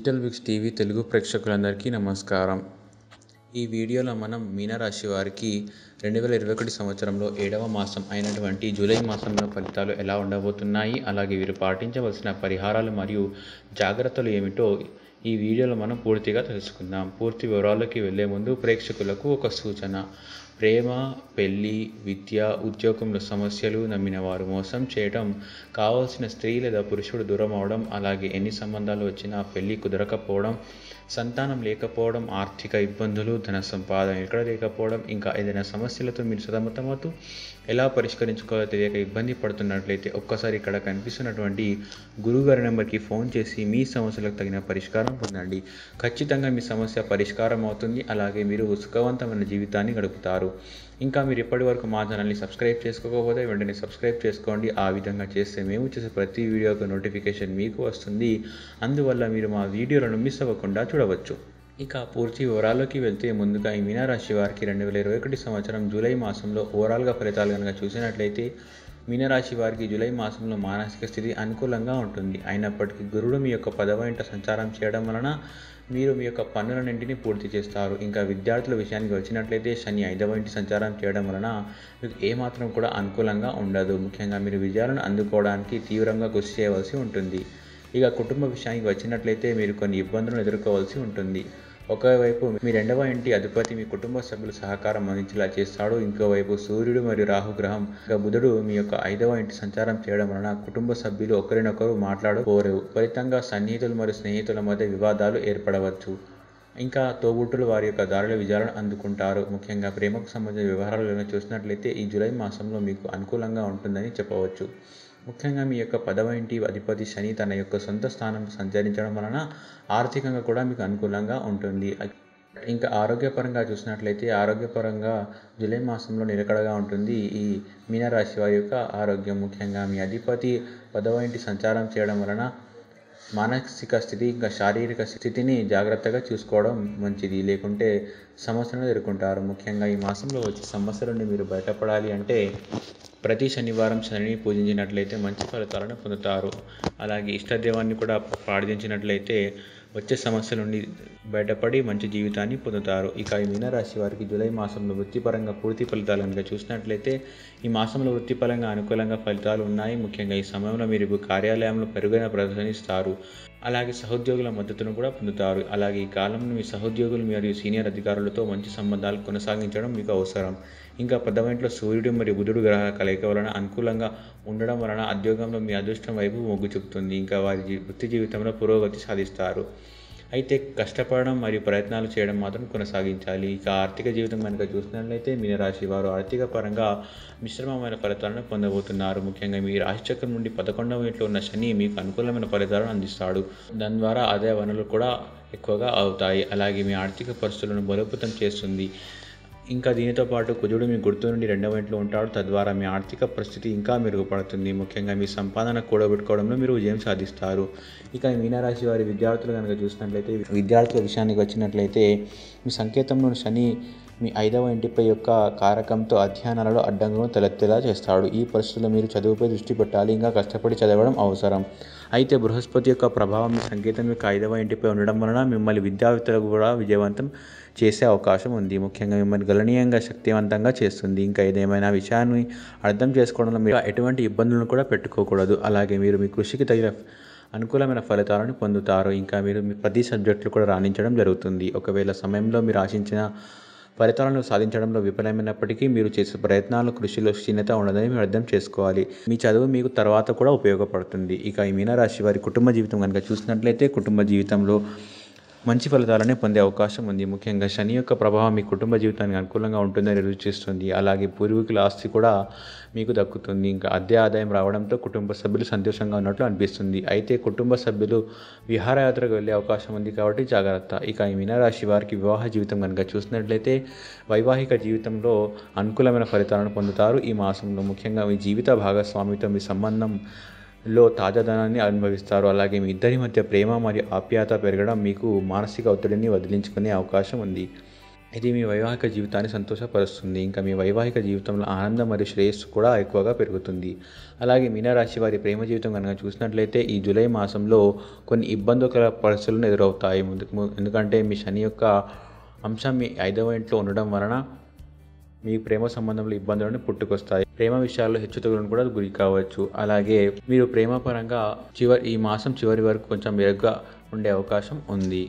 digital Vicks TV Telugu ప్రేక్షకులందరికీ నమస్కారం ఈ వీడియోలో మనం మీనరాశి వారికి రెండు వేల ఇరవై ఒకటి సంవత్సరంలో ఏడవ మాసం అయినటువంటి జూలై మాసంలో ఫలితాలు ఎలా ఉండబోతున్నాయి అలాగే వీరు పాటించవలసిన పరిహారాలు మరియు జాగ్రత్తలు ఏమిటో ఈ వీడియోలో మనం పూర్తిగా తెలుసుకుందాం పూర్తి వివరాల్లోకి వెళ్ళే ముందు ప్రేక్షకులకు ఒక సూచన ప్రేమ పెళ్ళి విద్య ఉద్యోగంలో సమస్యలు నమ్మిన వారు మోసం చేయడం కావాల్సిన స్త్రీ లేదా పురుషుడు దూరం అవడం అలాగే ఎన్ని సంబంధాలు వచ్చినా పెళ్ళి కుదరకపోవడం సంతానం లేకపోవడం ఆర్థిక ఇబ్బందులు ధన సంపాదన ఎక్కడ లేకపోవడం ఇంకా ఏదైనా సమస్యలతో మీరు సతమతమవుతూ ఎలా పరిష్కరించుకోవాలో తెలియక ఇబ్బంది పడుతున్నట్లయితే ఒక్కసారి ఇక్కడ కనిపిస్తున్నటువంటి గురుగారి నెంబర్కి ఫోన్ చేసి మీ సమస్యలకు తగిన పరిష్కారం పొందండి ఖచ్చితంగా మీ సమస్య పరిష్కారం అవుతుంది అలాగే మీరు సుఖవంతమైన జీవితాన్ని గడుపుతారు ఇంకా మీరు ఇప్పటి వరకు మా ఛానల్ని సబ్స్క్రైబ్ చేసుకోకపోతే వెంటనే సబ్స్క్రైబ్ చేసుకోండి ఆ విధంగా చేస్తే మేము చేసే ప్రతి వీడియోకి నోటిఫికేషన్ మీకు వస్తుంది అందువల్ల మీరు మా వీడియోలను మిస్ అవ్వకుండా చూడవచ్చు ఇక పూర్తి వివరాల్లోకి వెళ్తే ముందుగా ఈ మీనరాశి వారికి రెండు వేల ఇరవై ఒకటి సంవత్సరం జూలై మాసంలో ఓవరాల్గా ఫలితాలు కనుక చూసినట్లయితే మీనరాశి వారికి జూలై మాసంలో మానసిక స్థితి అనుకూలంగా ఉంటుంది అయినప్పటికీ గురుడు మీ యొక్క పదవ ఇంట సంచారం చేయడం వలన మీరు మీ యొక్క పనులన్నింటినీ పూర్తి చేస్తారు ఇంకా విద్యార్థుల విషయానికి వచ్చినట్లయితే శని ఐదవ ఇంటి సంచారం చేయడం వలన మీకు ఏమాత్రం కూడా అనుకూలంగా ఉండదు ముఖ్యంగా మీరు విజయాలను అందుకోవడానికి తీవ్రంగా కృషి చేయవలసి ఉంటుంది ఇక కుటుంబ విషయానికి వచ్చినట్లయితే మీరు కొన్ని ఇబ్బందులను ఎదుర్కోవాల్సి ఉంటుంది ఒకవైపు మీ రెండవ ఇంటి అధిపతి మీ కుటుంబ సభ్యులు సహకారం అందించేలా చేస్తాడు ఇంకోవైపు సూర్యుడు మరియు రాహుగ్రహం ఇక బుధుడు మీ యొక్క ఐదవ ఇంటి సంచారం చేయడం వలన కుటుంబ సభ్యులు ఒకరినొకరు మాట్లాడుకోరు ఫలితంగా సన్నిహితులు మరియు స్నేహితుల మధ్య వివాదాలు ఏర్పడవచ్చు ఇంకా తోబుట్టులు వారి యొక్క దారుల విజయాలను అందుకుంటారు ముఖ్యంగా ప్రేమకు సంబంధించిన వ్యవహారాలను చూసినట్లయితే ఈ జూలై మాసంలో మీకు అనుకూలంగా ఉంటుందని చెప్పవచ్చు ముఖ్యంగా మీ యొక్క పదవ ఇంటి అధిపతి శని తన యొక్క సొంత స్థానం సంచరించడం వలన ఆర్థికంగా కూడా మీకు అనుకూలంగా ఉంటుంది ఇంకా ఆరోగ్యపరంగా చూసినట్లయితే ఆరోగ్యపరంగా జూలై మాసంలో నిలకడగా ఉంటుంది ఈ మీనరాశి వారి యొక్క ఆరోగ్యం ముఖ్యంగా మీ అధిపతి పదవ ఇంటి సంచారం చేయడం వలన మానసిక స్థితి ఇంకా శారీరక స్థితిని జాగ్రత్తగా చూసుకోవడం మంచిది లేకుంటే సమస్యలను ఎదుర్కొంటారు ముఖ్యంగా ఈ మాసంలో వచ్చే సమస్యల నుండి మీరు బయటపడాలి అంటే ప్రతి శనివారం శనిని పూజించినట్లయితే మంచి ఫలితాలను పొందుతారు అలాగే ఇష్టదేవాన్ని కూడా ప్రార్థించినట్లయితే వచ్చే సమస్యల నుండి బయటపడి మంచి జీవితాన్ని పొందుతారు ఇక ఈ మీనరాశి వారికి జూలై మాసంలో వృత్తిపరంగా పూర్తి ఫలితాలు కనుక చూసినట్లయితే ఈ మాసంలో వృత్తిపరంగా అనుకూలంగా ఫలితాలు ఉన్నాయి ముఖ్యంగా ఈ సమయంలో మీరు కార్యాలయంలో పెరుగైన ప్రదర్శనిస్తారు అలాగే సహోద్యోగుల మద్దతును కూడా పొందుతారు అలాగే ఈ కాలంలో మీ సహోద్యోగులు మరియు సీనియర్ అధికారులతో మంచి సంబంధాలు కొనసాగించడం మీకు అవసరం ఇంకా పదవింట్లో సూర్యుడు మరియు బుధుడు గ్రహాల కలయిక వలన అనుకూలంగా ఉండడం వలన ఉద్యోగంలో మీ అదృష్టం వైపు మొగ్గు చూపుతుంది ఇంకా వారి వృత్తి జీవితంలో పురోగతి సాధిస్తారు అయితే కష్టపడడం మరియు ప్రయత్నాలు చేయడం మాత్రం కొనసాగించాలి ఇక ఆర్థిక జీవితం కనుక చూసినట్లయితే మీనరాశి వారు ఆర్థిక పరంగా మిశ్రమమైన ఫలితాలను పొందబోతున్నారు ముఖ్యంగా మీ రాశిచక్రం నుండి పదకొండవ ఇంట్లో ఉన్న శని మీకు అనుకూలమైన ఫలితాలను అందిస్తాడు దాని ద్వారా ఆదాయ వనరులు కూడా ఎక్కువగా అవుతాయి అలాగే మీ ఆర్థిక పరిస్థితులను బలోపేతం చేస్తుంది ఇంకా దీనితో పాటు కుజుడు మీ గుర్తు నుండి రెండవ ఇంట్లో ఉంటాడు తద్వారా మీ ఆర్థిక పరిస్థితి ఇంకా మెరుగుపడుతుంది ముఖ్యంగా మీ సంపాదన కూడబెట్టుకోవడంలో మీరు విజయం సాధిస్తారు ఇక మీనరాశి వారి విద్యార్థులు కనుక చూసినట్లయితే విద్యార్థుల విషయానికి వచ్చినట్లయితే మీ సంకేతంలోని శని మీ ఐదవ ఇంటిపై యొక్క కారకంతో అధ్యయనాలలో అడ్డంకులను తలెత్తేలా చేస్తాడు ఈ పరిస్థితుల్లో మీరు చదువుపై దృష్టి పెట్టాలి ఇంకా కష్టపడి చదవడం అవసరం అయితే బృహస్పతి యొక్క ప్రభావం మీ సంకేతం యొక్క ఐదవ ఇంటిపై ఉండడం వలన మిమ్మల్ని విద్యావేత్తలకు కూడా విజయవంతం చేసే అవకాశం ఉంది ముఖ్యంగా మిమ్మల్ని గణనీయంగా శక్తివంతంగా చేస్తుంది ఇంకా ఏదేమైనా విషయాన్ని అర్థం చేసుకోవడంలో మీరు ఎటువంటి ఇబ్బందులను కూడా పెట్టుకోకూడదు అలాగే మీరు మీ కృషికి తగిన అనుకూలమైన ఫలితాలను పొందుతారు ఇంకా మీరు మీ ప్రతి సబ్జెక్టులు కూడా రాణించడం జరుగుతుంది ఒకవేళ సమయంలో మీరు ఆశించిన ఫలితాలను సాధించడంలో విఫలమైనప్పటికీ మీరు చేసే ప్రయత్నాలు కృషిలో క్షీణత ఉండదని మీరు అర్థం చేసుకోవాలి మీ చదువు మీకు తర్వాత కూడా ఉపయోగపడుతుంది ఇక ఈ మీనరాశి వారి కుటుంబ జీవితం కనుక చూసినట్లయితే కుటుంబ జీవితంలో మంచి ఫలితాలనే పొందే అవకాశం ఉంది ముఖ్యంగా శని యొక్క ప్రభావం మీ కుటుంబ జీవితానికి అనుకూలంగా ఉంటుందని రుచిస్తుంది అలాగే పూర్వీకుల ఆస్తి కూడా మీకు దక్కుతుంది ఇంకా అద్దె ఆదాయం రావడంతో కుటుంబ సభ్యులు సంతోషంగా ఉన్నట్లు అనిపిస్తుంది అయితే కుటుంబ సభ్యులు విహారయాత్రకు వెళ్ళే అవకాశం ఉంది కాబట్టి జాగ్రత్త ఇక ఈ మీనరాశి వారికి వివాహ జీవితం కనుక చూసినట్లయితే వైవాహిక జీవితంలో అనుకూలమైన ఫలితాలను పొందుతారు ఈ మాసంలో ముఖ్యంగా మీ జీవిత భాగస్వామితో మీ సంబంధం లో తాజాదనాన్ని అనుభవిస్తారు అలాగే మీ ఇద్దరి మధ్య ప్రేమ మరియు ఆప్యాయత పెరగడం మీకు మానసిక ఒత్తిడిని వదిలించుకునే అవకాశం ఉంది ఇది మీ వైవాహిక జీవితాన్ని సంతోషపరుస్తుంది ఇంకా మీ వైవాహిక జీవితంలో ఆనందం మరియు శ్రేయస్సు కూడా ఎక్కువగా పెరుగుతుంది అలాగే మీనరాశి వారి ప్రేమ జీవితం కనుక చూసినట్లయితే ఈ జూలై మాసంలో కొన్ని ఇబ్బందికర పరిస్థితులను ఎదురవుతాయి ముందు ఎందుకంటే మీ శని యొక్క అంశం మీ ఐదవ ఇంట్లో ఉండడం వలన మీ ప్రేమ సంబంధంలో ఇబ్బందులను పుట్టుకొస్తాయి ప్రేమ విషయాల్లో హెచ్చుతగులను కూడా గురి కావచ్చు అలాగే మీరు ప్రేమ పరంగా చివరి ఈ మాసం చివరి వరకు కొంచెం మెరుగ్గా ఉండే అవకాశం ఉంది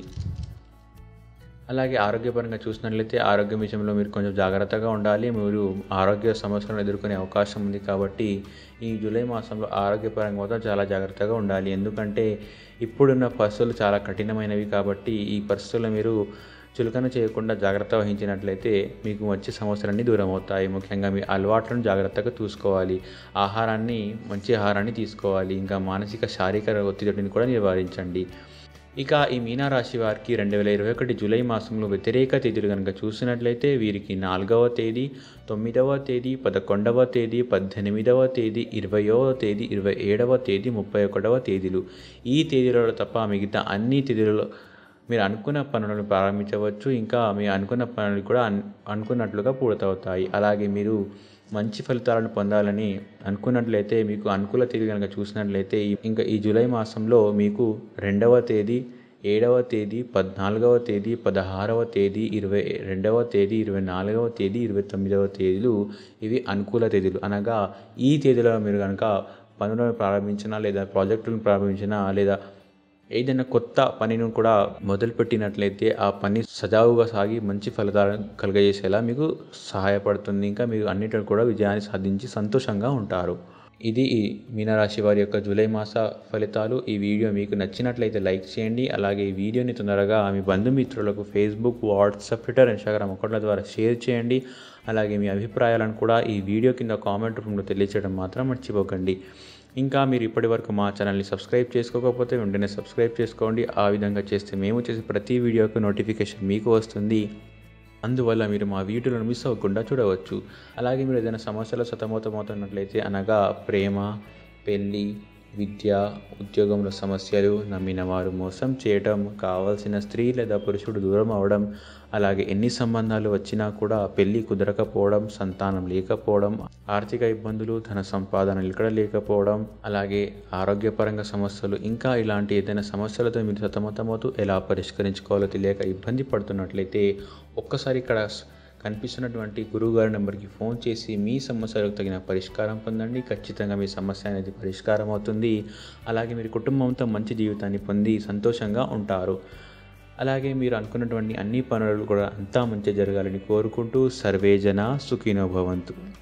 అలాగే ఆరోగ్యపరంగా చూసినట్లయితే ఆరోగ్యం విషయంలో మీరు కొంచెం జాగ్రత్తగా ఉండాలి మీరు ఆరోగ్య సమస్యలను ఎదుర్కొనే అవకాశం ఉంది కాబట్టి ఈ జూలై మాసంలో ఆరోగ్యపరంగా మాత్రం చాలా జాగ్రత్తగా ఉండాలి ఎందుకంటే ఇప్పుడున్న పరిస్థితులు చాలా కఠినమైనవి కాబట్టి ఈ పరిస్థితుల్లో మీరు చులకన చేయకుండా జాగ్రత్త వహించినట్లయితే మీకు వచ్చే సమస్యలన్నీ దూరం అవుతాయి ముఖ్యంగా మీ అలవాట్లను జాగ్రత్తగా చూసుకోవాలి ఆహారాన్ని మంచి ఆహారాన్ని తీసుకోవాలి ఇంకా మానసిక శారీరక ఒత్తిడిని కూడా నివారించండి ఇక ఈ మీనారాశి వారికి రెండు వేల ఇరవై ఒకటి జూలై మాసంలో వ్యతిరేక తేదీలు కనుక చూసినట్లయితే వీరికి నాలుగవ తేదీ తొమ్మిదవ తేదీ పదకొండవ తేదీ పద్దెనిమిదవ తేదీ ఇరవయవ తేదీ ఇరవై ఏడవ తేదీ ముప్పై ఒకటవ తేదీలు ఈ తేదీలలో తప్ప మిగతా అన్ని తేదీలలో మీరు అనుకున్న పనులను ప్రారంభించవచ్చు ఇంకా మీరు అనుకున్న పనులు కూడా అన్ అనుకున్నట్లుగా పూర్తవుతాయి అలాగే మీరు మంచి ఫలితాలను పొందాలని అనుకున్నట్లయితే మీకు అనుకూల తేదీ కనుక చూసినట్లయితే ఈ- ఇంకా ఈ జూలై మాసంలో మీకు రెండవ తేదీ ఏడవ తేదీ పద్నాలుగవ తేదీ పదహారవ తేదీ ఇరవై రెండవ తేదీ ఇరవై నాలుగవ తేదీ ఇరవై తొమ్మిదవ తేదీలు ఇవి అనుకూల తేదీలు అనగా ఈ తేదీలో మీరు కనుక పనులను ప్రారంభించినా లేదా ప్రాజెక్టులను ప్రారంభించినా లేదా ఏదైనా కొత్త పనిని కూడా మొదలుపెట్టినట్లయితే ఆ పని సజావుగా సాగి మంచి ఫలితాలను కలుగజేసేలా మీకు సహాయపడుతుంది ఇంకా మీరు అన్నిటిలో కూడా విజయాన్ని సాధించి సంతోషంగా ఉంటారు ఇది ఈ మీనరాశి వారి యొక్క జూలై మాస ఫలితాలు ఈ వీడియో మీకు నచ్చినట్లయితే లైక్ చేయండి అలాగే ఈ వీడియోని తొందరగా మీ బంధుమిత్రులకు ఫేస్బుక్ వాట్సాప్ ట్విట్టర్ ఇన్స్టాగ్రామ్ అకౌంట్ల ద్వారా షేర్ చేయండి అలాగే మీ అభిప్రాయాలను కూడా ఈ వీడియో కింద కామెంట్ రూపంలో తెలియచేయడం మాత్రం మర్చిపోకండి ఇంకా మీరు ఇప్పటివరకు మా ఛానల్ని సబ్స్క్రైబ్ చేసుకోకపోతే వెంటనే సబ్స్క్రైబ్ చేసుకోండి ఆ విధంగా చేస్తే మేము చేసే ప్రతి వీడియోకి నోటిఫికేషన్ మీకు వస్తుంది అందువల్ల మీరు మా వీడియోలను మిస్ అవ్వకుండా చూడవచ్చు అలాగే మీరు ఏదైనా సమస్యలు సతమతమవుతున్నట్లయితే అనగా ప్రేమ పెళ్ళి విద్య ఉద్యోగంలో సమస్యలు నమ్మిన వారు మోసం చేయటం కావాల్సిన స్త్రీ లేదా పురుషుడు దూరం అవడం అలాగే ఎన్ని సంబంధాలు వచ్చినా కూడా పెళ్ళి కుదరకపోవడం సంతానం లేకపోవడం ఆర్థిక ఇబ్బందులు ధన సంపాదన ఇక్కడ లేకపోవడం అలాగే ఆరోగ్యపరంగా సమస్యలు ఇంకా ఇలాంటి ఏదైనా సమస్యలతో మీరు సతమతమవుతూ ఎలా పరిష్కరించుకోవాలో తెలియక ఇబ్బంది పడుతున్నట్లయితే ఒక్కసారి ఇక్కడ కనిపిస్తున్నటువంటి గురువుగారి నెంబర్కి ఫోన్ చేసి మీ సమస్యలకు తగిన పరిష్కారం పొందండి ఖచ్చితంగా మీ సమస్య అనేది పరిష్కారం అవుతుంది అలాగే మీరు కుటుంబంతో మంచి జీవితాన్ని పొంది సంతోషంగా ఉంటారు అలాగే మీరు అనుకున్నటువంటి అన్ని పనులు కూడా అంతా మంచి జరగాలని కోరుకుంటూ సర్వేజన సుఖినో భవంతు